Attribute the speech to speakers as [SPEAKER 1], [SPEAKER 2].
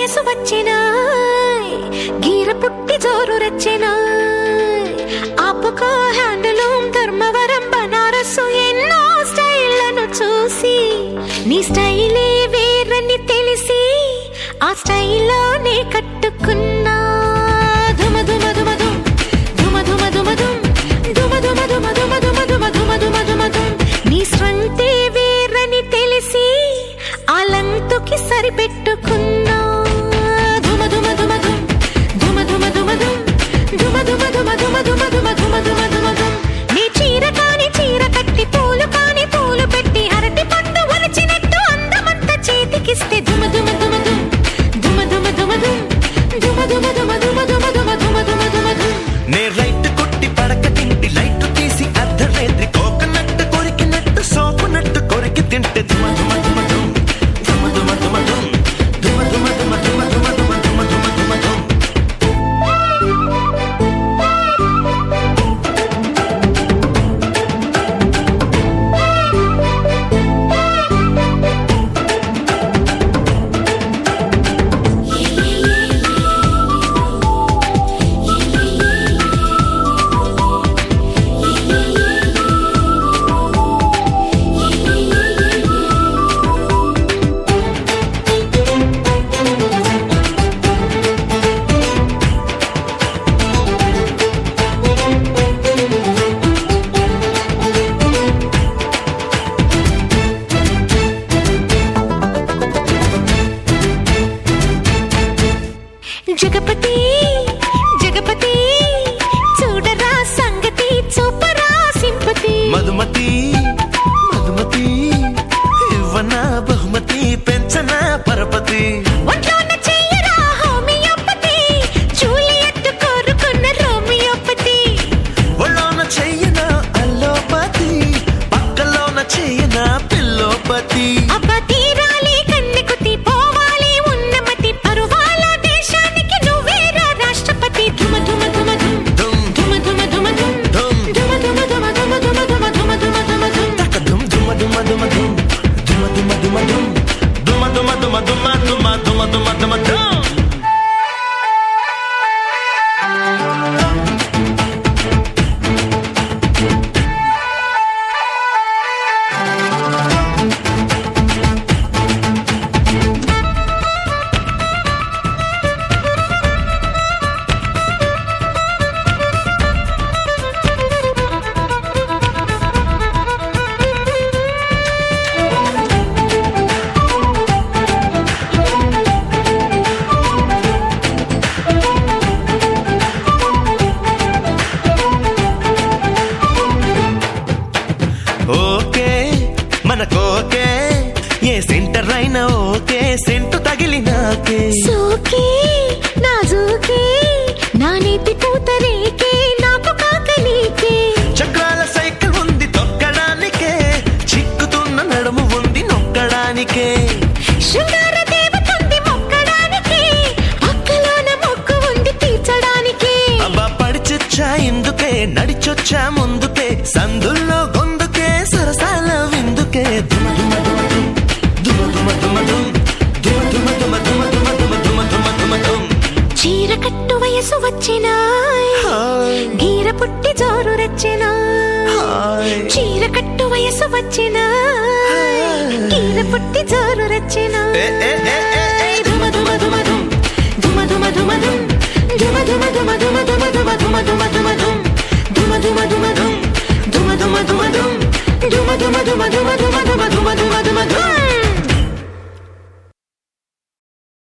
[SPEAKER 1] వయసు వచ్చిన గీర పుట్టి జోరు రచ్చిన ఆపుకో హ్యాండ్లూమ్ ధర్మవరం బనారసు ఎన్నో స్టైళ్లను చూసి నీ స్టైలే వేరని తెలిసి ఆ స్టైల్లోనే కట్టుకున్నా ధుమ ధుమ ధుమ ధుమ్ ధుమ ధుమ ధుమ ధుమ్ ధుమ ధుమ ధుమ ధుమ ధుమ ధుమ ధుమ ధుమ ధుమ ధుమ్ నీ స్వంతే వేరని తెలిసి ఆ లంతుకి సరిపెట్టుకున్నా ధుమ ధుమ ధుమ ధుమ్ ధుమ ధుమ ధుమ ధుమ్ ధుమ ధుమ ధుమ ధుమ ధుమ ధుమ ధుమ ధుమ ధుమ ధుమ్ నీ చీర కాని చీర కట్టి పూలు కాని పూలు పెట్టి అరటి పండు ఒలిచినట్టు అందమంతా చేతికిస్తే ధుమ ధుమ ధుమ ధుమ్ ధుమ ధుమ ధుమ ధుమ్ ధుమ ధుమ ధుమ ధుమ ధుమ ధుమ ధుమ ధుమ ధుమ ధుమ్
[SPEAKER 2] నే రైట్ కొట్టి పడక తింటి లైట్ తీసి అర్ధరేత్రి కోకనట్టు కొరికినట్టు సోకునట్టు కొరికి తింటే ధుమ ధుమ ధుమ ధుమ్ ధుమ ధుమ ధుమ ధుమ్ ధుమ ధుమ ధుమ ధుమ ధుమ ధుమ ధుమ ధుమ ధుమ ధుమ్
[SPEAKER 1] జగపతి జగపతి చూడరా సంగతి చూపరా సింపతి
[SPEAKER 2] మధుమతి మధుమతి ఇవ్వన బహుమతి పెంచన పరపతి
[SPEAKER 1] ఒంట్లోన చెయ్యరా హోమియోపతి జూలియట్ కోరుకున్న రోమియోపతి
[SPEAKER 2] ఒళ్ళోన చెయ్యన అల్లోపతి పక్కలోన చెయ్యన పిల్లోపతి
[SPEAKER 1] అబ్బ తీరాలి కన్నెకుతి పోవాలి ఉన్నమతి పరువాల దేశానికి నువ్వేరా రాష్ట్రపతి ధుమ ధుమ ధుమ ధుమ్
[SPEAKER 2] ధుమ్
[SPEAKER 1] ధుమ ధుమ ధుమ ధుమ్
[SPEAKER 2] ధుమ్
[SPEAKER 1] ధుమ ధుమ ధుమ ధుమ ధుమ ధుమ ధుమ ధుమ ధుమ ధుమ్
[SPEAKER 2] తక ధుమ్ ధుమ ధుమ ధుమ ధుమ్ ధుమ ధుమ ధుమ ధుమ్ ధుమ ధుమ ధుమ ధుమ ధుమ ధుమ ధుమ ధుమ ధుమ్ ఓకే మనకోకే ఏ సెంటర్ అయినా ఓకే సెంటు తగిలినాకే
[SPEAKER 1] సోకే నాజూకే నా నీతి కూతరేకే నాకు కాక నీకే
[SPEAKER 2] చక్రాల సైకిల్ ఉంది తొక్కడానికే చిక్కుతున్న నడుము ఉంది నొక్కడానికే
[SPEAKER 1] శృంగార దేవతుంది మొక్కడానికే పక్కలోన మొక్కు ఉంది తీర్చడానికే
[SPEAKER 2] అబ్బా పడిచొచ్చా ఇందుకే నడిచొచ్చా ముందుకే సందుల్లో గొందుకే సరసాల విందుకే ధుమ ధుమ ధుమ ధుమ్ ధుమ ధుమ ధుమ ధుమ్ ధుమ ధుమ ధుమ ధుమ ధుమ ధుమ ధుమ ధుమ ధుమ ధుమ్
[SPEAKER 1] చీర కట్టు వయసు వచ్చినా
[SPEAKER 2] హాయ్
[SPEAKER 1] గీర పుట్టి జోరు రచ్చినా
[SPEAKER 2] హాయ్
[SPEAKER 1] చీర కట్టు వయసు వచ్చినా గీర పుట్టి జోరు రచ్చినా
[SPEAKER 2] ఏ ఏ ఏ